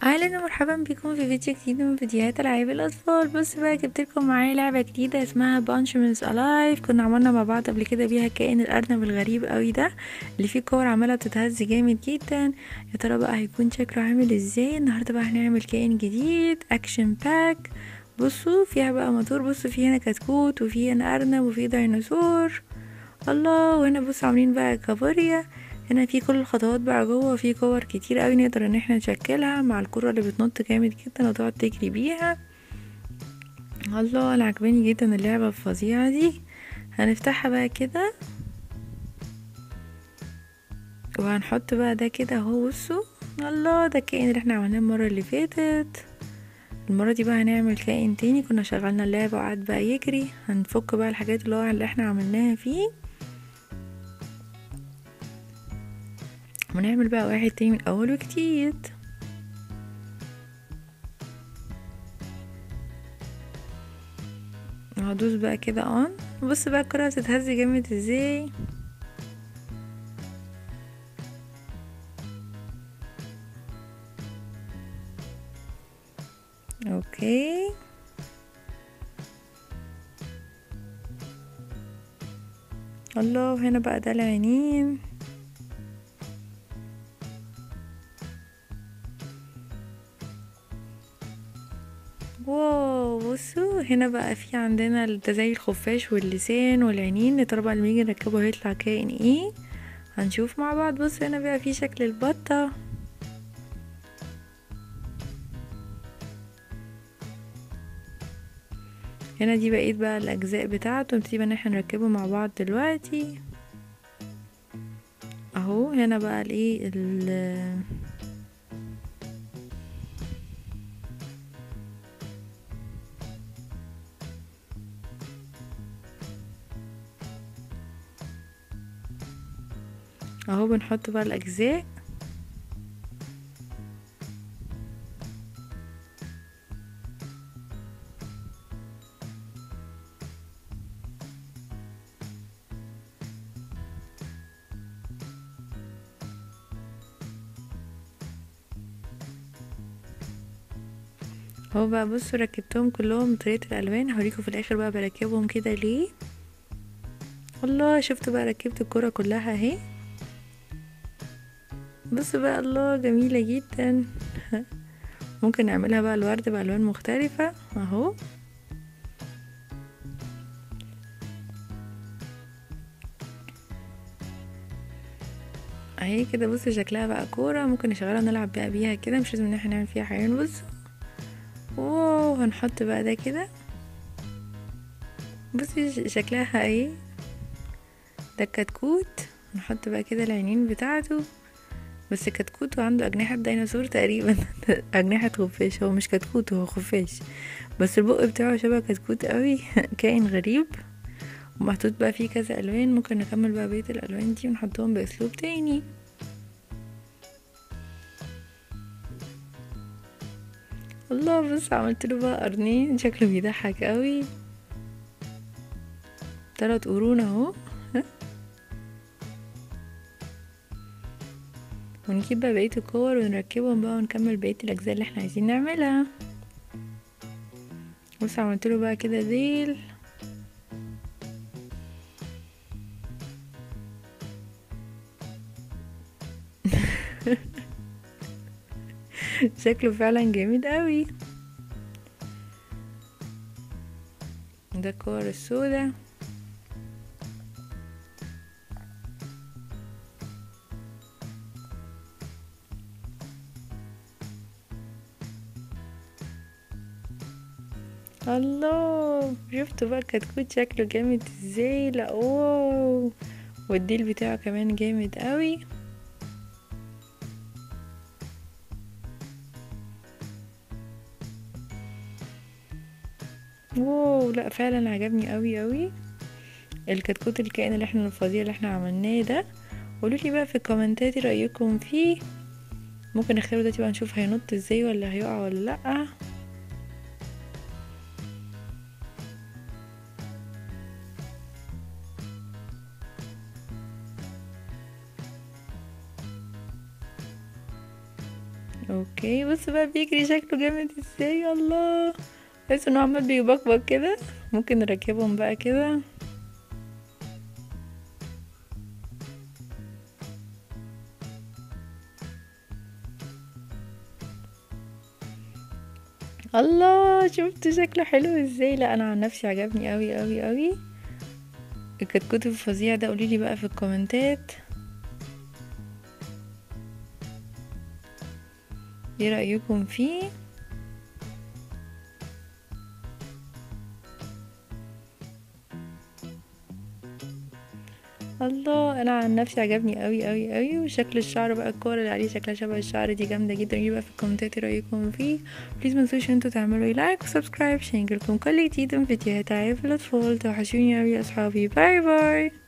اهلا ومرحبا بكم في فيديو جديد من فيديوهات العاب الاطفال بص بقى جبت لكم معايا لعبه جديده اسمها بانشمنز الايف كنا عملنا مع بعض قبل كده بيها كائن الارنب الغريب قوي ده اللي فيه كور عماله بتتهز جامد جدا يا ترى بقى هيكون شكله عامل ازاي النهارده بقى هنعمل كائن جديد اكشن باك بصوا فيها بقى موتور بصوا في هنا كتكوت وفي هنا ارنب وفي ديناصور الله وهنا بصوا عاملين بقى كابوريا هنا في كل الخطوات بقى جوه وفي كور كتير قوي نقدر ان احنا نشكلها مع الكرة اللي بتنط جامد جدا وتقعد تجري بيها الله انا عجباني جدا اللعبة الفظيعة دي هنفتحها بقى كده وهنحط بقى ده كده اهو بصوا الله ده الكائن اللي احنا عملناه المرة اللي فاتت المرة دي بقى هنعمل كائن تاني كنا شغلنا اللعبة وقعد بقى يجري هنفك بقى الحاجات اللي هو اللي احنا عملناها فيه ونعمل بقى واحد تاني من اول وجديد هدوس بقى كده اون بص بقى الكرة بتتهز جامد ازاي اوكي الله هنا بقى ده العينين واو بصوا هنا بقى في عندنا ده زي الخفاش واللسان والعينين يا ترى بقى لما نيجي نركبه هيطلع كائن ايه هنشوف مع بعض بص هنا بقى في شكل البطة هنا دي بقيت بقى الاجزاء بتاعته نبتدي بقى ان احنا نركبه مع بعض دلوقتي اهو هنا بقى الايه اهو بنحط بقى الاجزاء اهو بقى بصوا ركبتهم كلهم بطريقه الالوان هوريكم في الاخر بقى بركبهم كده ليه الله شفتوا بقى ركبت الكرة كلها اهي بص بقى الله جميلة جدا ممكن نعملها بقى الورد بألوان مختلفة اهو اهي كده بص شكلها بقى كورة ممكن نشغلها نلعب بقى بيها كده مش لازم ان احنا نعمل فيها حيوان بص واو هنحط بقى ده كده بصي شكلها ايه ده الكتكوت نحط بقى كده العينين بتاعته بس كتكوت وعنده أجنحة ديناصور تقريبا أجنحة خفاش هو مش كتكوت هو خفاش بس البق بتاعه شبه كتكوت قوي كائن غريب ومحطوط بقى فيه كذا ألوان ممكن نكمل بقى بقية الألوان دي ونحطهم بأسلوب تاني الله بص عملت له بقى قرنين شكله بيضحك قوي تلات قرون اهو ونجيب بقى بقية الكور ونركبهم بقى ونكمل بقية الأجزاء اللي احنا عايزين نعملها بص عملتله بقى كده ديل شكله فعلا جامد قوي ده الكور السودا الله شفتوا بقى الكتكوت شكله جامد ازاي لا واو والديل بتاعه كمان جامد قوي واو لا فعلا عجبني قوي قوي الكتكوت الكائن اللي احنا الفظيع اللي احنا عملناه ده قولوا لي بقى في الكومنتات رايكم فيه ممكن نختاره دلوقتي بقى نشوف هينط ازاي ولا هيقع ولا لا اوكي اوكي بص بقى بيجري شكله جامد ازاي الله بحس انه عمال بيبقبق كده ممكن نركبهم بقى كده الله شفت شكله حلو ازاي لا انا عن نفسي عجبني قوي قوي قوي الكتكوت الفظيع ده قوليلي بقى في الكومنتات ايه رأيكم فيه الله انا عن نفسي عجبني قوي قوي قوي وشكل الشعر بقى الكوره اللي عليه شكلها شبه الشعر دي جامده جدا قولي بقى في الكومنتات ايه رايكم فيه بليز متنسوش انتوا تعملوا لايك وسبسكرايب عشان يجيلكم كل جديد من فيديوهات عيب الاطفال توحشوني قوي يا اصحابي باي باي